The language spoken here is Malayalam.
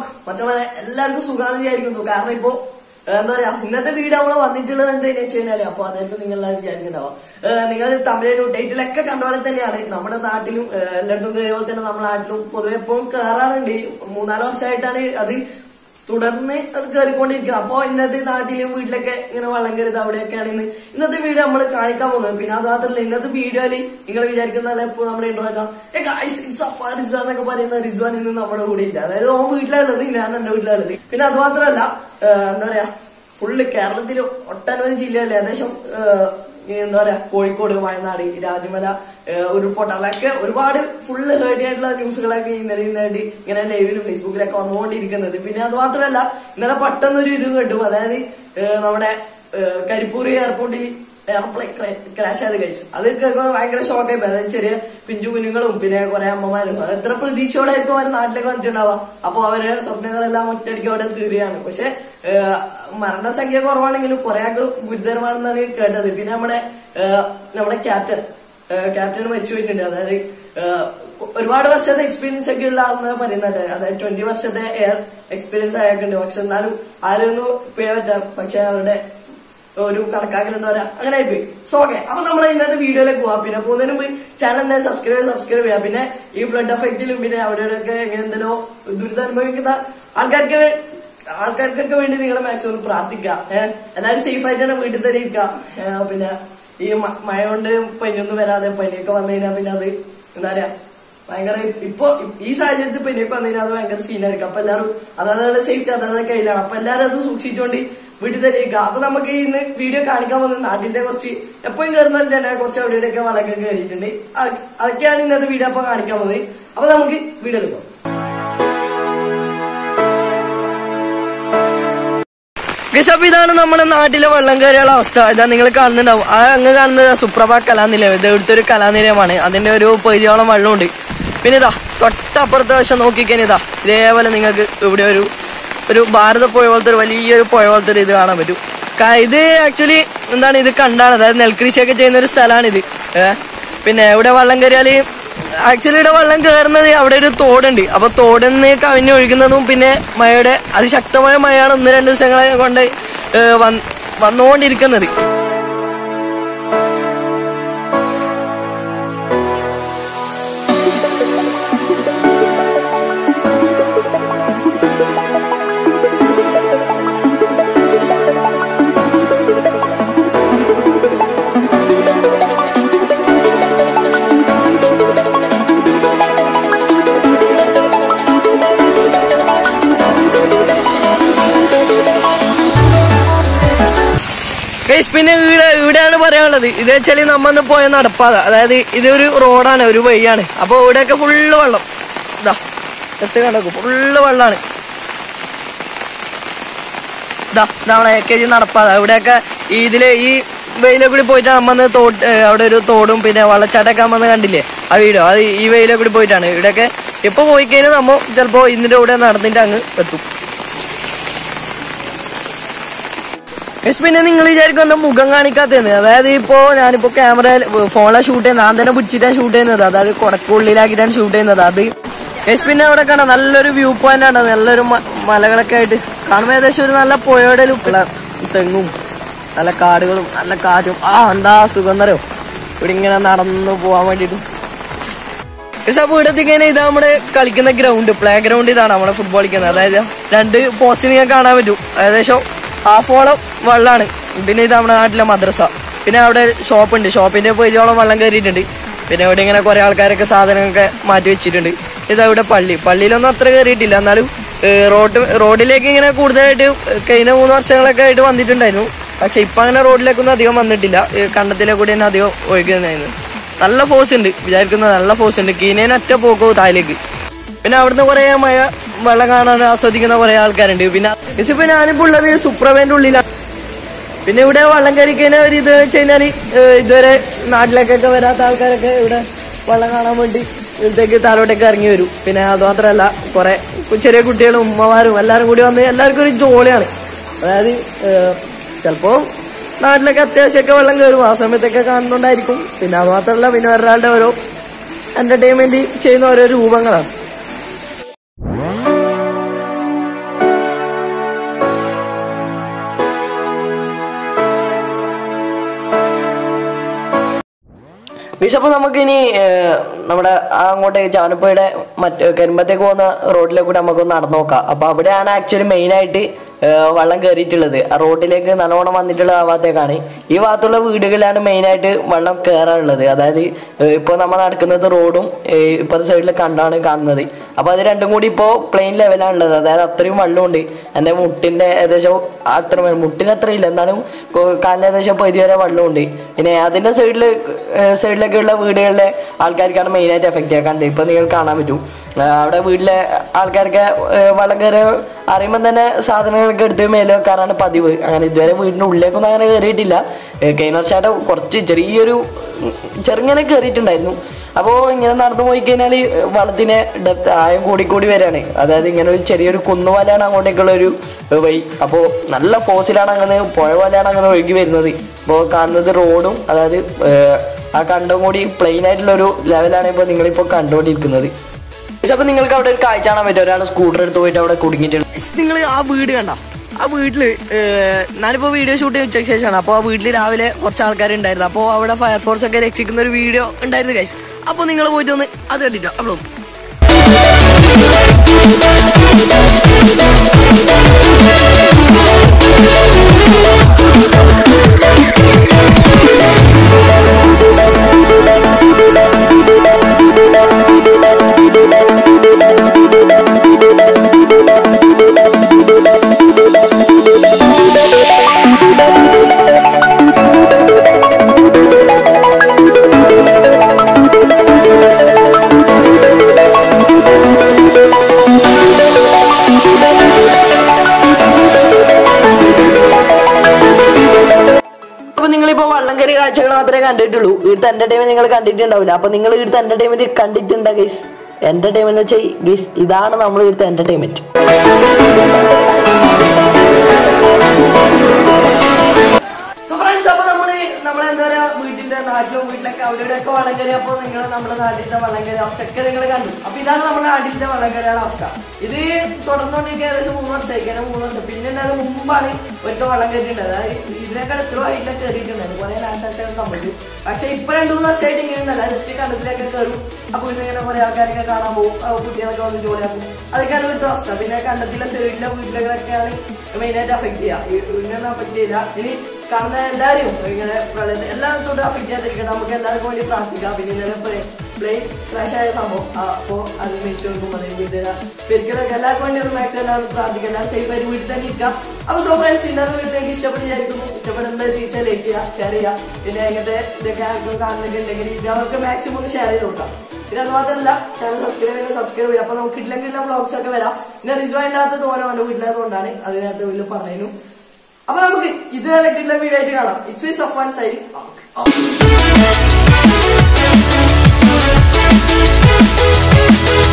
മറ്റേ എല്ലാവർക്കും സുഖാന്ന് വിചാരിക്കുന്നു കാരണം ഇപ്പോ ഏഹ്, എന്താ പറയാ ഇന്നത്തെ വീഡിയോ നമ്മള് വന്നിട്ടുള്ളത് എന്താണെന്ന് വെച്ച് കഴിഞ്ഞാല് അപ്പൊ അതായിരിക്കും നിങ്ങൾ എല്ലാവരും വിചാരിക്കുന്നുണ്ടാവും ഏഹ്, നിങ്ങൾ തമിഴിലും ടൈറ്റിലൊക്കെ കണ്ട പോലെ തന്നെയാണ് നമ്മുടെ നാട്ടിലും ഏഹ്, എല്ലായിടത്തും കയറിയ പോലെ തന്നെ നമ്മുടെ നാട്ടിലും പൊതുവെ എപ്പോഴും കയറാറുണ്ട് മൂന്നാല് വർഷമായിട്ടാണ് അത് തുടർന്ന് അത് കയറിക്കൊണ്ടിരിക്കുന്നത് അപ്പോ ഇന്നത്തെ നാട്ടിലും വീട്ടിലൊക്കെ ഇങ്ങനെ വള്ളം കയറിയത് അവിടെയൊക്കെയാണ് ഇന്ന് ഇന്നത്തെ വീഡിയോ നമ്മൾ കാണിക്കാൻ പോകുന്നത് പിന്നെ അത് മാത്രമല്ല ഇന്നത്തെ വീഡിയോയില് നിങ്ങൾ വിചാരിക്കുന്ന എപ്പോ നമ്മുടെ ഇൻട്രോ റിസ്വാൻ എന്നൊക്കെ പറയുന്ന റിസ്വാൻ ഇന്ന് നമ്മുടെ കൂടെ ഇല്ല അതായത് ഓൻ വീട്ടിലുള്ളത് ഞാൻ എന്റെ വീട്ടിലുള്ളത് പിന്നെ അത് മാത്രമല്ല ഏഹ്, എന്താ പറയാ ഫുള്ള് കേരളത്തിൽ ഒട്ടനവധി ജില്ലകളിൽ ഏകദേശം ഏഹ്, ഈ എന്താ പറയാ കോഴിക്കോട് വയനാട് ഈ രാജമല ഏഹ്, ഉരുൾപൊട്ട അതൊക്കെ ഒരുപാട് ഫുള്ള് ഹേർഡി ആയിട്ടുള്ള ന്യൂസുകളൊക്കെ ഇന്നലെ ഇന്നായിട്ട് ഇങ്ങനെ ലൈവിലും ഫേസ്ബുക്കിലൊക്കെ വന്നുകൊണ്ടിരിക്കുന്നത് പിന്നെ അത് മാത്രമല്ല ഇന്നലെ പെട്ടെന്നൊരു ഇത് കേട്ടു അതായത് ഏഹ്, നമ്മുടെ ഏഹ്, കരിപ്പൂർ എയർപോർട്ടിൽ എയർപ്ലെയിൻ ക്രാഷ് ആയത് കഴിച്ചു അത് കേൾക്കുമ്പോൾ ഭയങ്കര ഷോക്കായി പോയി അതായത് ചെറിയ പിഞ്ചു കുഞ്ഞുങ്ങളും പിന്നെ കുറെ അമ്മമാരും അത് എത്ര പ്രതീക്ഷയോടായിരിക്കും അവർ നാട്ടിലേക്ക് വന്നിട്ടുണ്ടാവുക അപ്പൊ അവരെ സ്വപ്നങ്ങളെല്ലാം ഒറ്റയടിക്ക് അവിടെ തീരുകയാണ് പക്ഷെ ഏഹ്, മരണസംഖ്യ കുറവാണെങ്കിലും കുറെ ആൾക്ക് ഗുരുതരമാണെന്നാണ് കേട്ടത് പിന്നെ നമ്മുടെ ഏഹ്, നമ്മുടെ ക്യാപ്റ്റൻ ക്യാപ്റ്റൻ മരിച്ചു പോയിട്ടുണ്ട് അതായത് ഏഹ്, ഒരുപാട് വർഷത്തെ എക്സ്പീരിയൻസ് ഒക്കെ ഉള്ള ആളെന്ന് പറയുന്നുണ്ട് അതായത് ട്വന്റി വർഷത്തെ എയർ എക്സ്പീരിയൻസ് അയാൾക്കുണ്ട് പക്ഷെ എന്നാലും ആരൊന്നും പിഴ പറ്റാം പക്ഷെ അവരുടെ ഒരു കണക്കാക്കൽ എന്താ പറയാ അങ്ങനെ ആയിപ്പോയി സോ ഓക്കെ അപ്പൊ നമ്മൾ ഇന്നത്തെ വീഡിയോയിലേക്ക് പോവാം പിന്നെ പോകുന്നതിന് മുമ്പ് ചാനൽ എന്തായാലും സബ്സ്ക്രൈബ് ചെയ്ത് സബ്സ്ക്രൈബ് ചെയ്യാം പിന്നെ ഈ ഫ്ലഡ് എഫക്റ്റിലും പിന്നെ അവിടെ ഇവിടെയൊക്കെ ഇങ്ങനെ എന്തെല്ലോ ദുരിതം അനുഭവിക്കുന്ന ആൾക്കാർക്ക് വേ- ആൾക്കാർക്കൊക്കെ വേണ്ടി നിങ്ങൾ മാക്സിമം ഒന്ന് പ്രാർത്ഥിക്കുക ഏഹ് എല്ലാവരും സേഫ് ആയിട്ട് തന്നെ വീട്ടിൽ തന്നെ ഇരിക്കുക ഏഹ് പിന്നെ ഈ മ- മഴ കൊണ്ട് പനിയൊന്നും വരാതെ പനിയൊക്കെ വന്നു കഴിഞ്ഞാൽ പിന്നെ അത് എന്താ പറയാ ഭയങ്കര ഇപ്പൊ ഈ സാഹചര്യത്തിൽ പനിയൊക്കെ വന്നു കഴിഞ്ഞാൽ അത് ഭയങ്കര സീനായിരിക്കും അപ്പൊ എല്ലാവരും അതായത് സേഫ്റ്റി അതായത് കയ്യിലാണ് അപ്പൊ എല്ലാവരും അത് സൂക്ഷിച്ചുകൊണ്ട് വീട്ടിൽ തന്നെ ഇരിക്കുക അപ്പൊ നമുക്ക് ഇന്ന് വീഡിയോ കാണിക്കാൻ പോകുന്നത് നാട്ടിന്റെ കുറച്ച് എപ്പോഴും കയറുന്ന തന്നെ കുറച്ച് അവിടെ ഇവിടെയൊക്കെ വളക്കെ കയറിയിട്ടുണ്ട് അത് അതൊക്കെയാണ് ഇന്നത്തെ വീഡിയോ അപ്പൊ കാണിക്കാൻ പോകുന്നത് അപ്പൊ നമുക്ക് വീഡിയോയിൽ പോകാം ഗസ് അപ്പൊ ഇതാണ് നമ്മുടെ നാട്ടിലെ വെള്ളം കയറിയുള്ള അവസ്ഥ ഇതാ നിങ്ങൾ കാണുന്നുണ്ടാവും ആ അങ്ങ് കാണുന്നത് സുപ്രഭ കലാനിലയം ഇത് ഇവിടുത്തെ ഒരു കലാനിലയമാണ് അതിന്റെ ഒരു പകുതിയോളം വെള്ളമുണ്ട് പിന്നെ ഇതാ തൊട്ടപ്പുറത്തെ വശം നോക്കിക്കാൻ ഇതാ ഇതേപോലെ നിങ്ങൾക്ക് ഇവിടെ ഒരു ഒരു ഭാരത പുഴ പോലത്തെ ഒരു വലിയൊരു പുഴ പോലത്തെ ഒരു ഇത് കാണാൻ പറ്റും ക- ഇത് ആക്ച്വലി എന്താണ് ഇത് കണ്ടാണ് അതായത് നെൽകൃഷിയൊക്കെ ചെയ്യുന്ന ഒരു സ്ഥലമാണ് ഇത് ഏഹ് പിന്നെ ഇവിടെ വെള്ളം കയറിയാല് ആക്ച്വലി ഇവിടെ വെള്ളം കയറുന്നത് അവിടെ ഒരു തോടുണ്ട് അപ്പൊ തോടിന്ന് കവിഞ്ഞൊഴുകുന്നതും പിന്നെ മഴയുടെ അതിശക്തമായ മഴയാണ് ഒന്ന് രണ്ട് ദിവസങ്ങളെ കൊണ്ട് ഏഹ്, വന്ന് വന്നുകൊണ്ടിരിക്കുന്നത് Guys, പിന്നെ ഇവിടെ ഇവിടെയാണ് പറയാനുള്ളത് ഇത് വെച്ചാല് നമ്മന്ന് പോയ നടപ്പാത അതായത് ഇതൊരു റോഡാണ് ഒരു വഴിയാണ് അപ്പൊ ഇവിടെയൊക്കെ ഫുള്ള് വെള്ളം ഇതാ ജസ്റ്റ് കണ്ടോ ഫുള്ള് വെള്ളാണ് ഇതാ നമ്മളെ എ കെ ജി നടപ്പാത ഇവിടെയൊക്കെ ഈ ഇതില് ഈ വെയിലെ കൂടി പോയിട്ട് നമ്മന്ന് തോട്ട് ഏ, അവിടെ ഒരു തോടും പിന്നെ വെള്ളച്ചാട്ടൊക്കെ നമ്മന്ന് കണ്ടില്ലേ ആ വീഡിയോ അത് ഈ വെയിലെ കൂടി പോയിട്ടാണ് ഇവിടെയൊക്കെ ഇപ്പൊ പോയി കഴിഞ്ഞാൽ നമ്മ ചിലപ്പോ ഇതിന്റെ കൂടെ നടന്നിട്ട് അങ്ങ് എത്തും Guys, പിന്നെ നിങ്ങൾ വിചാരിക്കും എന്താ മുഖം കാണിക്കാത്തതെന്ന് അതായത് ഇപ്പോ ഞാനിപ്പോ ക്യാമറ ഫോണിലെ ഷൂട്ട് ചെയ്യുന്നത് ഞാൻ തന്നെ പിടിച്ചിട്ടാണ് ഷൂട്ട് ചെയ്യുന്നത് അതായത് കുടക്കുള്ളിലാക്കിയിട്ടാണ് ഷൂട്ട് ചെയ്യുന്നത് അത് ഗൈസ് പിന്നെ അവിടെ കാണാം നല്ലൊരു വ്യൂ പോയിന്റ് ആണ് നല്ലൊരു മ- മലകളൊക്കെ ആയിട്ട് കാണുമ്പോൾ ഏകദേശം ഒരു നല്ല പുഴയുടെ ലുക്കുള്ള തെങ്ങും നല്ല കാടുകളും നല്ല കാറ്റും ആ എന്താ സുഖം എന്നറിയോ ഇവിടെ ഇങ്ങനെ നടന്നു പോവാൻ വേണ്ടിട്ടും പക്ഷെ അപ്പൊ ഇവിടെ എത്തിക്കഴിഞ്ഞാൽ ഇത് നമ്മുടെ കളിക്കുന്ന ഗ്രൗണ്ട് പ്ലേ ഗ്രൗണ്ട് ഇതാണ് നമ്മുടെ ഫുട്ബോൾ കളിക്കുന്നത് അതായത് രണ്ട് പോസ്റ്റ് നിങ്ങൾക്ക് കാണാൻ പറ്റും ഏകദേശം ഹാഫോളം വെള്ളമാണ് പിന്നെ ഇത് നമ്മുടെ നാട്ടിലെ മദ്രസ പിന്നെ അവിടെ ഷോപ്പ് ഉണ്ട് ഷോപ്പിന്റെ പകുതിയോളം വെള്ളം കയറിയിട്ടുണ്ട് പിന്നെ ഇവിടെ ഇങ്ങനെ കുറെ ആൾക്കാരൊക്കെ സാധനങ്ങളൊക്കെ മാറ്റി വെച്ചിട്ടുണ്ട് ഇതാ ഇവിടെ പള്ളി പള്ളിയിലൊന്നും അത്ര കയറിയിട്ടില്ല എന്നാലും ഏഹ്, റോഡ് റോഡിലേക്ക് ഇങ്ങനെ കൂടുതലായിട്ട് കഴിഞ്ഞ മൂന്ന് വർഷങ്ങളൊക്കെ ആയിട്ട് വന്നിട്ടുണ്ടായിരുന്നു പക്ഷെ ഇപ്പൊ അങ്ങനെ റോഡിലേക്കൊന്നും അധികം വന്നിട്ടില്ല ഈ കണ്ടത്തിലെ കൂടി തന്നെ അധികം ഒഴുകുന്നതായിരുന്നു നല്ല ഫോഴ്സ് ഉണ്ട് വിചാരിക്കുന്ന നല്ല ഫോഴ്സ് ഉണ്ട് കീനേനെ ഒറ്റ പോക്കോ താഴേക്ക് പിന്നെ അവിടുന്ന് കുറെ മഴ വെള്ളം കാണാൻ ആസ്വദിക്കുന്ന കുറെ ആൾക്കാരുണ്ട് പിന്നെ മിസ് ഇപ്പൊ ഞാനിപ്പോ ഉള്ളത് സുപ്രഭേന്റെ ഉള്ളിലാണ് പിന്നെ ഇവിടെ വെള്ളം കയറി കഴിഞ്ഞാൽ ഒരു ഇത് വെച്ച് കഴിഞ്ഞാല് ഏഹ് ഇതുവരെ നാട്ടിലേക്കൊക്കെ വരാത്ത ആൾക്കാരൊക്കെ ഇവിടെ വെള്ളം കാണാൻ വേണ്ടി ഇവിടത്തേക്ക് താഴോട്ടേക്ക് ഇറങ്ങി വരും പിന്നെ അത് മാത്രമല്ല കുറെ ചെറിയ കുട്ടികളും ഉമ്മമാരും എല്ലാരും കൂടി വന്ന് എല്ലാവർക്കും ഒരു ജോളിയാണ് അതായത് ഏഹ് ചിലപ്പോ നാട്ടിലൊക്കെ അത്യാവശ്യമൊക്കെ വെള്ളം കയറും ആ സമയത്തൊക്കെ കാണുന്നുണ്ടായിരിക്കും പിന്നെ അത് മാത്രമല്ല പിന്നെ ഒരാളുടെ ഓരോ എന്റർടൈൻമെന്റ് ചെയ്യുന്ന ഓരോ രൂപങ്ങളാണ് ബിഷപ്പ് നമുക്കിനി ഏഹ്, നമ്മുടെ ആ അങ്ങോട്ട് ചാവനപ്പുഴയുടെ മറ്റ് കരിമ്പത്തേക്ക് പോകുന്ന റോഡിലേക്ക് കൂടെ നമുക്കൊന്ന് നടന്നു നോക്കാം അപ്പൊ അവിടെയാണ് ആക്ച്വലി മെയിൻ ആയിട്ട് ഏഹ്, വെള്ളം കയറിയിട്ടുള്ളത് ആ റോഡിലേക്ക് നല്ലോണം വന്നിട്ടുള്ള ആ ഭാഗത്തേക്കാണ് ഈ ഭാഗത്തുള്ള വീടുകളിലാണ് മെയിൻ ആയിട്ട് വെള്ളം കയറാറുള്ളത് അതായത് ഏഹ്, ഇപ്പോൾ നമ്മൾ നടക്കുന്നത് റോഡും ഏഹ്, ഇപ്പുറത്തെ സൈഡിൽ കണ്ടാണ് കാണുന്നത് അപ്പൊ അത് രണ്ടും കൂടി ഇപ്പോൾ പ്ലെയിൻ ലെവലാണുള്ളത് അതായത് അത്രയും വെള്ളമുണ്ട് എൻ്റെ മുട്ടിന്റെ ഏകദേശം അത്ര മുട്ടിന് അത്ര ഇല്ല എന്നാലും കൊ- കാലിന് ഏകദേശം പകുതി വരെ വെള്ളമുണ്ട് പിന്നെ അതിന്റെ സൈഡിൽ സൈഡിലൊക്കെയുള്ള വീടുകളിലെ ആൾക്കാർക്കാണ് മെയിനായിട്ട് എഫക്റ്റ് ചെയ്യുക കണ്ടത് ഇപ്പൊ നിങ്ങൾ കാണാൻ പറ്റും ആ, അവിടെ വീട്ടിലെ ആൾക്കാർക്ക് ഏ, വെള്ളം കയറി അറിയുമ്പോൾ തന്നെ സാധനങ്ങളൊക്കെ എടുത്ത് മേലെ വെക്കാറാണ് പതിവ് അങ്ങനെ ഇതുവരെ വീടിന്റെ ഉള്ളിലേക്കൊന്നും അങ്ങനെ കയറിയിട്ടില്ല ഏ, കഴിഞ്ഞ വർഷമായിട്ട് കുറച്ച് ചെറിയൊരു ഉം, ചെറുങ്ങനെ കയറിയിട്ടുണ്ടായിരുന്നു അപ്പോൾ ഇങ്ങനെ നടന്നു പോയി കഴിഞ്ഞാൽ വെള്ളത്തിന് ഡെപ്ത് ആയം കൂടി കൂടി വരികയാണ് അതായത് ഇങ്ങനെ ഒരു ചെറിയൊരു കുന്നുപോലെയാണ് അങ്ങോട്ടേക്കുള്ള ഒരു വഴി അപ്പോൾ നല്ല ഫോഴ്സിലാണ് അങ്ങനെ പുഴ പോലെയാണ് അങ്ങനെ ഒഴുകി വരുന്നത് ഇപ്പോൾ കാണുന്നത് റോഡും അതായത് ഏഹ്, ആ കണ്ടും കൂടി പ്ലെയിൻ ആയിട്ടുള്ള ഒരു ലെവലാണ് ഇപ്പോൾ നിങ്ങളിപ്പോൾ കണ്ടുകൊണ്ടിരിക്കുന്നത് അപ്പൊ നിങ്ങൾക്ക് അവിടെ ഒരു കാഴ്ച കാണാൻ പറ്റും ഒരാൾ സ്കൂട്ടർ എടുത്ത് പോയിട്ട് അവിടെ കുടുങ്ങിയിട്ടുണ്ട് നിങ്ങൾ ആ വീട് കണ്ട ആ വീട്ടില് ഏഹ്, ഞാനിപ്പോ വീഡിയോ ഷൂട്ട് ചെയ്ത് ഉച്ചയ്ക്ക് ശേഷമാണ് അപ്പോൾ ആ വീട്ടിൽ രാവിലെ കുറച്ച് ആൾക്കാർ ഉണ്ടായിരുന്നു അപ്പോൾ അവിടെ ഫയർഫോഴ്സ് ഒക്കെ രക്ഷിക്കുന്ന ഒരു വീഡിയോ ഉണ്ടായിരുന്നു ഗൈസ് അപ്പോൾ നിങ്ങൾ പോയിട്ട് ഒന്ന് അത് കണ്ടിട്ടോ അപ്പോൾ അപ്പൊ നിങ്ങളിപ്പോ വള്ളം കയറി കാഴ്ചകൾ മാത്രമേ കണ്ടിട്ടുള്ളൂ ഇവിടുത്തെ എന്റർടൈൻമെന്റ് നിങ്ങൾ കണ്ടിട്ടുണ്ടാവില്ല അപ്പൊ നിങ്ങൾ ഇവിടുത്തെ എന്റർടൈൻമെന്റ് കണ്ടിട്ടുണ്ടോ ഗൈസ് എന്റർടൈൻമെന്റ് വെച്ചാൽ ഗൈസ് ഇതാണ് നമ്മൾ ഇവിടുത്തെ എന്റർടൈൻമെന്റ് സോ ഫ്രണ്ട്സ് അപ്പൊ നമ്മള് നമ്മളെ എന്താ പറയാ വീട്ടിന്റെ നാട്ടിലും വീട്ടിലൊക്കെ അവിടെ ഇവിടെയൊക്കെ വള്ളം കയറി അപ്പൊ നിങ്ങൾ നമ്മുടെ നാട്ടിലത്തെ വള്ളം കയറി അവസ്ഥയൊക്കെ നിങ്ങൾ കണ്ടു അപ്പൊ ഇതാണ് നമ്മുടെ നാട്ടിലത്തെ വള്ളം കയറിയുടെ അവസ്ഥ ഇത് തുടർന്നുകൊണ്ടിരിക്കുക ഏകദേശം മൂന്ന് വർഷമായി കാരണം മൂന്ന് വർഷം പിന്നെ ഉണ്ടായത് മുമ്പാണ് ഒരിക്കൽ വള്ളം കയറിയിട്ടുണ്ട് അതായത് ഇതിനേക്കാൾ എത്ര ആയിട്ടൊക്കെ കയറിയിട്ടുണ്ടായിരുന്നു കുറെ നാശനഷ്ടങ്ങൾ സംഭവിച്ചു പക്ഷെ ഇപ്പൊ രണ്ടു മൂന്ന് വർഷമായിട്ട് ഇങ്ങനെയൊന്നല്ല ജസ്റ്റ് കണ്ടത്തിലൊക്കെ കയറും അപ്പൊ പിന്നെ ഇങ്ങനെ കുറെ ആൾക്കാരൊക്കെ കാണാൻ പോകും ആ കുട്ടികളൊക്കെ വന്ന് ജോലിയാക്കും അതൊക്കെയാണ് ഇവിടുത്തെ അവസ്ഥ പിന്നെ കണ്ടത്തിലെ സൈഡിലെ വീട്ടിലൊക്കെയാണ് മെയിനായിട്ട് അഫക്ട് ചെയ്യുക ഇങ്ങനെ അഫക്ട് ചെയ്യില്ല ഇനി കാണുന്ന എല്ലാവരും ഇങ്ങനെ പ്രളയത്തിൽ എല്ലാവർക്കും അഫക്ട് ചെയ്യാതിരിക്കണം നമുക്ക് എല്ലാവർക്കും വേണ്ടി പ്രാർത്ഥിക്കാം പിന്നെ ഇന്നലെ പ്ലെയിൻ ക്രാഷ് ആയ സംഭവം അപ്പോൾ അത് മേടിച്ചു കൊടുക്കുമ്പോൾ വീട്ടിൽ പെരിക്കലൊക്കെ എല്ലാവർക്കും വേണ്ടി ഒന്ന് മാക്സിമം എല്ലാവരും പ്രാർത്ഥിക്കാം എല്ലാവരും സേഫ് ആയിട്ട് വീട്ടിൽ തന്നെ ഇരിക്കാം അപ്പോൾ സോ ഫ്രണ്ട്സ് ഇന്നത്തെ വീട്ടിൽ എനിക്ക് ഇഷ്ടപ്പെട്ട് വിചാരിക്കുന്നു ഇഷ്ടപ്പെടുന്ന ടീച്ചർ ലൈക്ക് ചെയ്യുക ഷെയർ ചെയ്യുക പിന്നെ ഇങ്ങനത്തെ ഇതൊക്കെ ആർക്കും കാണുന്നൊക്കെ ഉണ്ടെങ്കിൽ ഇത് അവർക്ക് മാക്സിമം ഒന്ന് ഷെയർ ചെയ്ത് കൊടുക്കാം പിന്നെ അത് മാത്രമല്ല ചാനൽ സബ്സ്ക്രൈബ് ചെയ്യുക സബ്സ്ക്രൈബ് ചെയ്യുക അപ്പൊ നമുക്ക് ഇല്ലെങ്കിൽ വ്ളോഗ്സ് ഒക്കെ വരാം പിന്നെ റിസ്വ ഇല്ലാത്തത് ഓരോ ഓരോ വീട്ടിലായതുകൊണ്ടാണ് അതിനകത്ത് വീട്ടിൽ പറഞ്ഞു അപ്പൊ നമുക്ക് ഇതുവരെ കിട്ടുന്ന വീഡിയോ ആയിട്ട് കാണാം ഇറ്റ്സ് മീ സഫാൻ സൈഡ്